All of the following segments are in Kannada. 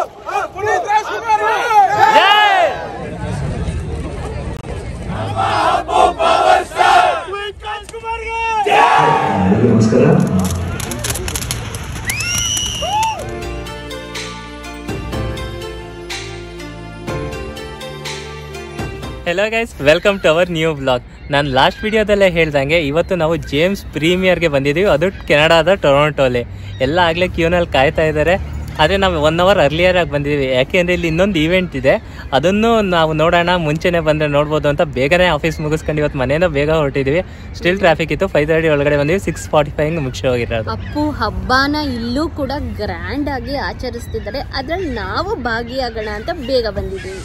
ಪುನೀತ್ ರಾಜ್ಕುಮಾರ್ ಎಲ್ಲರಿಗೂ ನಮಸ್ಕಾರ hello guys welcome to our new blog ನಾನು ಲಾಸ್ಟ್ ವಿಡಿಯೋದಲ್ಲೇ ಹೇಳ್ದಂಗೆ ಇವತ್ತು ನಾವು ಜೇಮ್ಸ್ ಪ್ರೀಮಿಯರ್ಗೆ ಬಂದಿದ್ದೀವಿ ಅದು ಕೆನಡಾದ ಟೊರೊಂಟೋಲಿ ಎಲ್ಲ ಆಗಲೇ ಕ್ಯೂನಲ್ಲಿ ಕಾಯ್ತಾ ಇದ್ದಾರೆ ಆದರೆ ನಾವು ಒನ್ ಅವರ್ ಅರ್ಲಿಯರ್ ಆಗಿ ಬಂದಿದ್ದೀವಿ ಯಾಕೆಂದರೆ ಇಲ್ಲಿ ಇನ್ನೊಂದು ಈವೆಂಟ್ ಇದೆ ಅದನ್ನು ನಾವು ನೋಡೋಣ ಮುಂಚೆನೇ ಬಂದರೆ ನೋಡ್ಬೋದು ಅಂತ ಬೇಗನೆ ಆಫೀಸ್ ಮುಗಿಸ್ಕೊಂಡು ಇವತ್ತು ಮನೆಯಿಂದ ಬೇಗ ಹೊರಟಿದ್ದೀವಿ ಸ್ಟಿಲ್ ಟ್ರಾಫಿಕ್ ಇತ್ತು ಫೈವ್ ತರ್ಟಿ ಒಳಗಡೆ ಬಂದಿವಿ ಸಿಕ್ಸ್ ಫಾರ್ಟಿ ಫೈವ್ ಮುಗಿಸಿ ಹೋಗಿರೋದು ಅಪ್ಪು ಹಬ್ಬನ ಇಲ್ಲೂ ಕೂಡ ಗ್ರ್ಯಾಂಡ್ ಆಗಿ ಆಚರಿಸ್ತಿದ್ದಾರೆ ಅದ್ರಲ್ಲಿ ನಾವು ಭಾಗಿಯಾಗೋಣ ಅಂತ ಬೇಗ ಬಂದಿದ್ದೀವಿ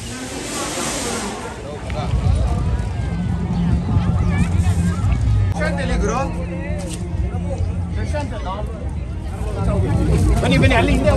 ಬನ್ನಿ ಬನ್ನಿ ಅಲ್ಲಿ ಹಿಂದೆ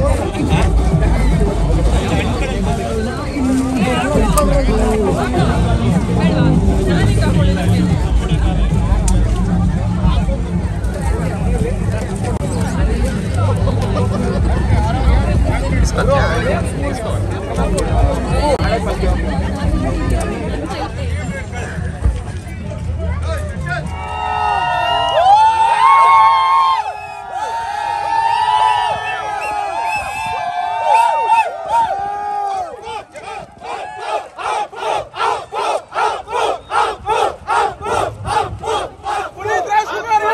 ಪುನೀತ್ ರಾಜ್ಕುಮಾರ್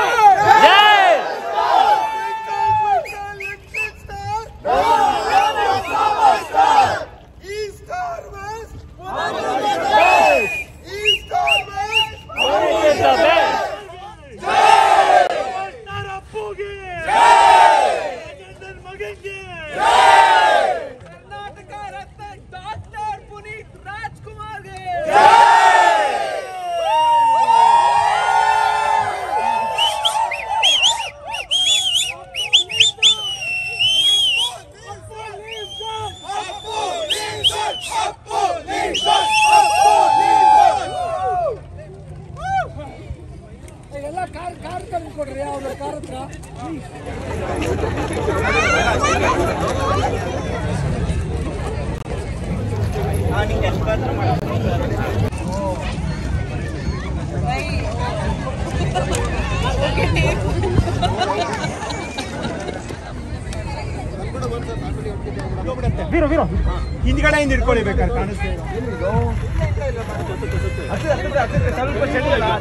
ಕರ್ನಾಟಕ ರತ್ನ ಡಾಕ್ಟರ್ ಪುನೀತ್ ರಾಜ್ಕುಮಾರ್ಗೆ ಎಲ್ಲ ಕಾರ್ ಕಾರ್ ತಂದು ಕೊಡ್ರಿ ಅವ್ರ ಕಾರ್ ಹತ್ರ ವೀರೋ ವೀರೋ ಹಿಂದ್ಗಡೆಯಿಂದ ಇಟ್ಕೊಳ್ಳಿ ಬೇಕಾದ್ರೆ ಕಾಣಿಸ್ತೇವೆ ಸ್ವಲ್ಪ ಚಳಿ ಅಲ್ಲ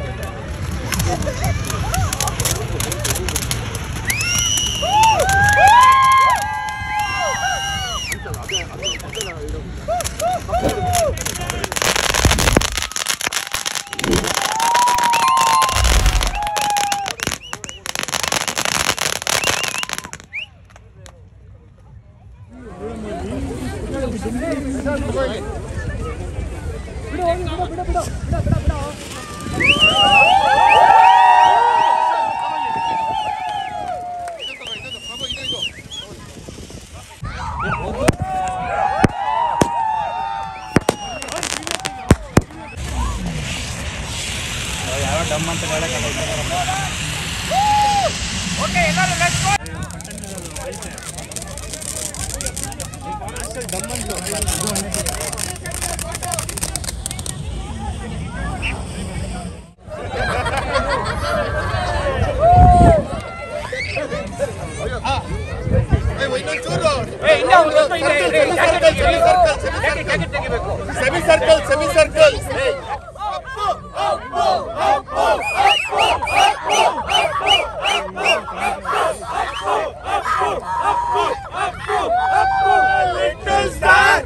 semi circle semi circle little star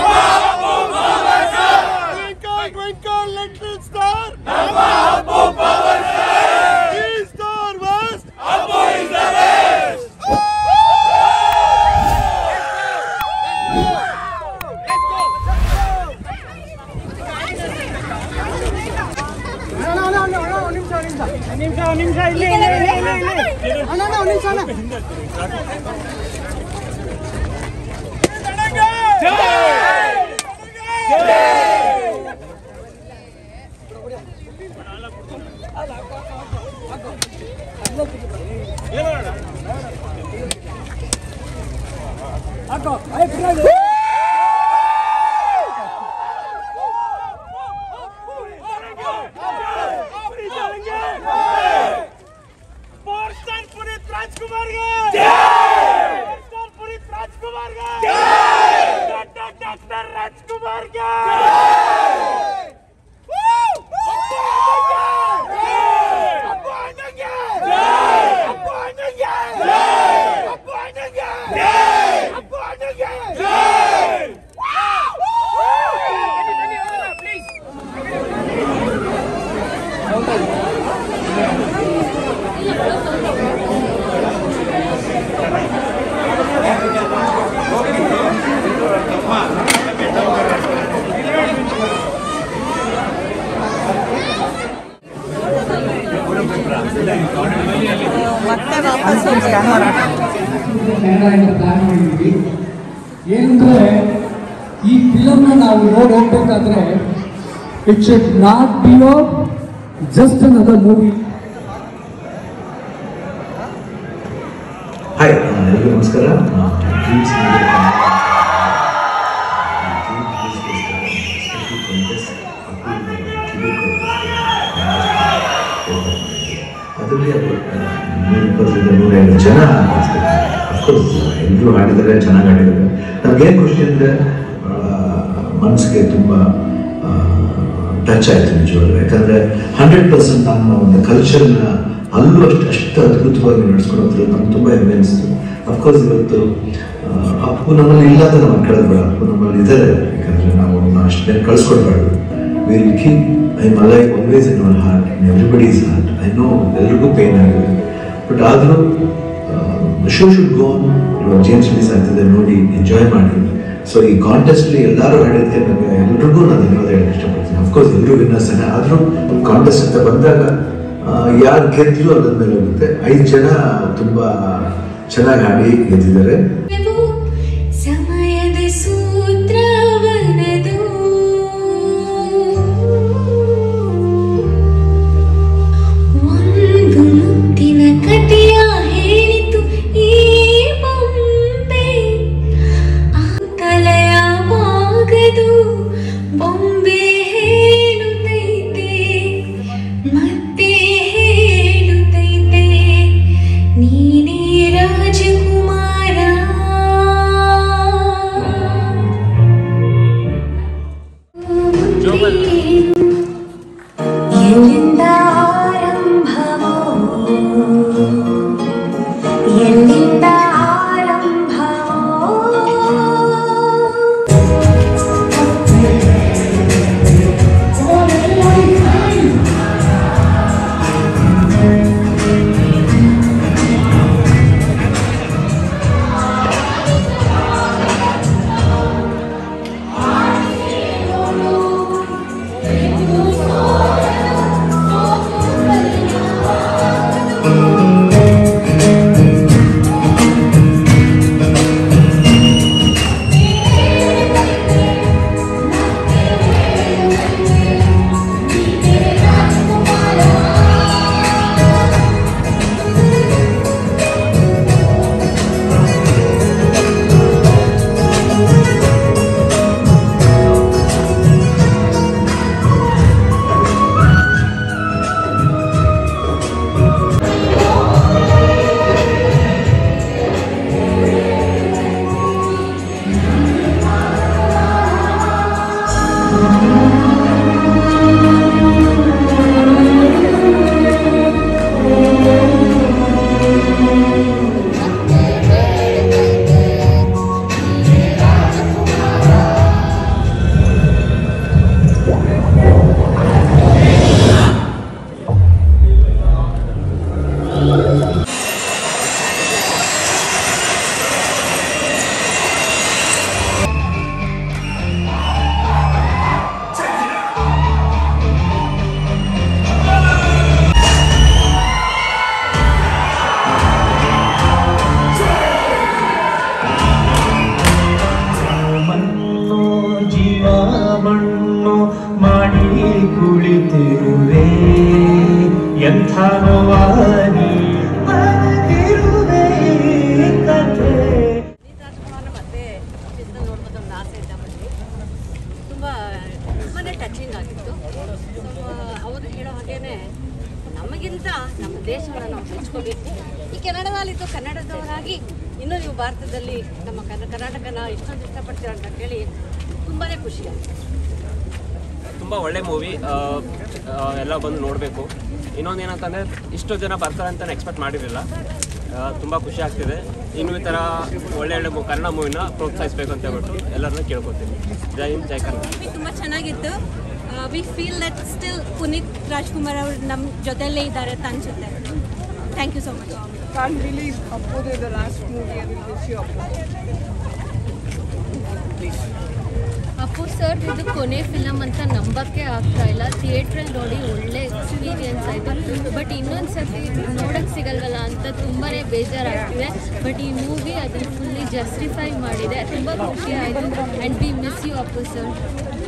twinkle twinkle little star east or west ಹಾಕೋ ಡಾಕ್ಟರ್ ರಾಜ್ಕುಮಾರ್ಗೆ ಅಪ್ಪು ಅಣ್ಣಗೆ ಅಪ್ಪು ಅಣ್ಣಗೆ ಅಪ್ಪು ಅಣ್ಣಗೆ ಅಪ್ಪು ಅಣ್ಣಗೆ ಪ್ಲೀಸ್ ಕನ್ನಡ ಪ್ಲಾನ್ ಮಾಡಿದ್ವಿ ಏನಂದ್ರೆ ಈ ಫಿಲಮ್ನ ನಾವು ನೋಡಿ ಹೋಗ್ಬೇಕಾದ್ರೆ it should not be just another movie hi ಎಲ್ಲರಿಗೂ ನಮಸ್ಕಾರ ಡ್ರೀಮ್ಸ್ ಅದರಲ್ಲಿ ಅದು ನೂರ ಇಪ್ಪತ್ತರಿಂದ ನೂರೈವತ್ತು ಜನ ಅಫ್ಕೋರ್ಸ್ ಎಲ್ಲರೂ ಹಾಡಿದ್ದಾರೆ ಚೆನ್ನಾಗಿ ಹಾಡಿದ್ದಾರೆ ನಮಗೇನು ಖುಷಿ ಅಂದರೆ ಮನಸ್ಸಿಗೆ ತುಂಬ ಟಚ್ ಆಯಿತು ನಿಜವಾಗ್ಲೂ ಯಾಕಂದರೆ ಹಂಡ್ರೆಡ್ ಪರ್ಸೆಂಟ್ ನಮ್ಮ ಒಂದು ಕಲ್ಚರ್ನ ಅಲ್ಲೂ ಅಷ್ಟು ಅಷ್ಟು ಅದ್ಭುತವಾಗಿ ನಡೆಸ್ಕೊಂಡು ಹೋಗ್ತಿರೋದು ನಮ್ಗೆ ತುಂಬ ಹೆಮ್ಮೆ ಅನಿಸ್ತು ಅಫ್ಕೋರ್ಸ್ ಇವತ್ತು ಆ, ಅಪ್ಪು ನಮ್ಮಲ್ಲಿ ಇಲ್ಲ ಅಂತ ನಾವು ಕೇಳೋದು ಅಪ್ಪು ನಮ್ಮಲ್ಲಿ ಇದ್ದಾರೆ ಯಾಕಂದರೆ ನಾವು ಅವ್ರನ್ನ ಅಷ್ಟು ಬೇಗ ಕಳಿಸ್ಕೊಡ್ಬಾರ್ದು ವಿಲ್ ಕೀಪ್ ಐ ಮಲೈ always in our heart in everybody is heart I know ಎಲ್ರಿಗೂ ಪೇನ್ ಆಗಿದೆ ಬಟ್ ಆದರೂ ಶೋ ಶುಡ್ ಗೋ ಇವಾಗ ಜೇಮ್ಸ್ ರಿಲೀಸ್ ಆಗ್ತದೆ ನೋಡಿ ಎಂಜಾಯ್ ಮಾಡಿ ಸೊ ಈ ಕಾಂಟೆಸ್ಟ್ಲಿ ಎಲ್ಲರೂ ಹಾಡಿದ್ದಕ್ಕೆ ನನಗೆ ಎಲ್ರಿಗೂ ನಾನು ಧನ್ಯವಾದ ಹೇಳಕ್ಕೆ ಇಷ್ಟಪಡ್ತೀನಿ ಅಫ್ಕೋರ್ಸ್ ಎಲ್ಲರೂ ವಿನ್ನರ್ಸ್ ಆದರೂ ಕಾಂಟೆಸ್ಟ್ ಅಂತ ಬಂದಾಗ ಯಾರು ಗೆದ್ರು ಅದ್ರ ಮೇಲೆ ಹೋಗುತ್ತೆ ಐದು ಜನ ತುಂಬ ಚೆನ್ನಾಗಿ ಹಾಡಿ ಗೆದ್ದಿದ್ದಾರೆ ಸಮಯದ ಸೂತ್ರವನದು ಒಂದು ಮುತ್ತಿನ ಕಥೆಯ ಹೇಳಿತು ಈ ಬೊಂಬೆ ಆ ತಲೆಯವಾಗದು ಬೊಂಬೆ ಹೇಳುತ್ತೈತೆ ಮತ್ತೆ ಹೇಳುತ್ತೈತೆ ನೀನೇ ರಾಜಕುಮಾರ ಎಲ್ಲಿಂದ ಆರಂಭವೋ ಎಲ್ಲಿಂದ ಆರಂಭವೋ ಮಣ್ಣು ಜೀವ ಮಣ್ಣು ಮಾಡಿ ಕುಳಿತಿರುವೆ ಎಂಥ ನೋವಾಗಿ ಮರೆತಿರುವೆ ಈ ಕಥೆ ರಾಜಕುಮಾರ ಮತ್ತೆ ಚಿತ್ರ ನೋಡ್ಬೋದು ಒಂದು ಆಸೆ ಇದ್ದ ಬಂದ್ವಿ ತುಂಬ ತುಂಬಾ ಟಚಿಂಗ್ ಆಗಿತ್ತು ಸೊ ಅವರು ಹೇಳೋ ಹಾಗೇನೆ ನಮಗಿಂತ ನಮ್ಮ ದೇಶವನ್ನು ನಾವು ಮೆಚ್ಕೋಬೇಕು ಈ ಕೆನಡದಲ್ಲಿದ್ದು ಕನ್ನಡದವರಾಗಿ ಇನ್ನೂ ನೀವು ಭಾರತದಲ್ಲಿ ನಮ್ಮ ಕನ್ನ ಕರ್ನಾಟಕನ ಇಷ್ಟೊಂದು ಇಷ್ಟಪಡ್ತೀರ ಅಂತ ಕೇಳಿ ತುಂಬಾ ಖುಷಿ ಆಯಿತು ತುಂಬ ಒಳ್ಳೆ ಮೂವಿ ಎಲ್ಲ ಬಂದು ನೋಡಬೇಕು ಇನ್ನೊಂದು ಏನಂತಂದರೆ ಇಷ್ಟು ಜನ ಬರ್ತಾರೆ ಅಂತ ಎಕ್ಸ್ಪೆಕ್ಟ್ ಮಾಡಿರಲಿಲ್ಲ ತುಂಬ ಖುಷಿ ಆಗ್ತಿದೆ ಇನ್ನು ಈ ಥರ ಒಳ್ಳೆ ಒಳ್ಳೆ ಮೂ- ಕನ್ನಡ ಮೂವಿನ ಪ್ರೋತ್ಸಾಹಿಸಬೇಕು ಅಂತ ಹೇಳ್ಬಿಟ್ಟು ಎಲ್ಲರನ್ನೂ ಕೇಳ್ಕೊತೀನಿ ಜೈ ಹಿಂದ್ ಜೈ ಕನ್ನಡ ಮೂವಿ ತುಂಬ ಚೆನ್ನಾಗಿತ್ತು we feel that still Puneeth Rajkumar ಅವರು ನಮ್ಮ ಜೊತೆಯಲ್ಲೇ ಇದ್ದಾರೆ ಅಂತ ಅನ್ಸುತ್ತೆ thank you so much Can't believe Appu did the last movie and we'll miss you, Appu. Appu sir ಇದು ಕೊನೆ ಫಿಲಮ್ ಅಂತ ನಂಬಕ್ಕೆ ಆಗ್ತಾ ಇಲ್ಲ ಥಿಯೇಟ್ರಲ್ಲಿ ನೋಡಿ ಒಳ್ಳೆ ಎಕ್ಸ್ಪೀರಿಯನ್ಸ್ ಆಯಿತು ಬಟ್ ಇನ್ನೊಂದು ಸರ್ತಿ ನೋಡೋಕ್ಕೆ ಸಿಗಲ್ವಲ್ಲ ಅಂತ ತುಂಬಾ ಬೇಜಾರಾಗ್ತಿದೆ ಬಟ್ ಈ ಮೂವಿ ಅದನ್ನು ಫುಲ್ಲಿ ಜಸ್ಟಿಫೈ ಮಾಡಿದೆ ತುಂಬ ಖುಷಿ ಆಯಿತು and we miss you Appu sir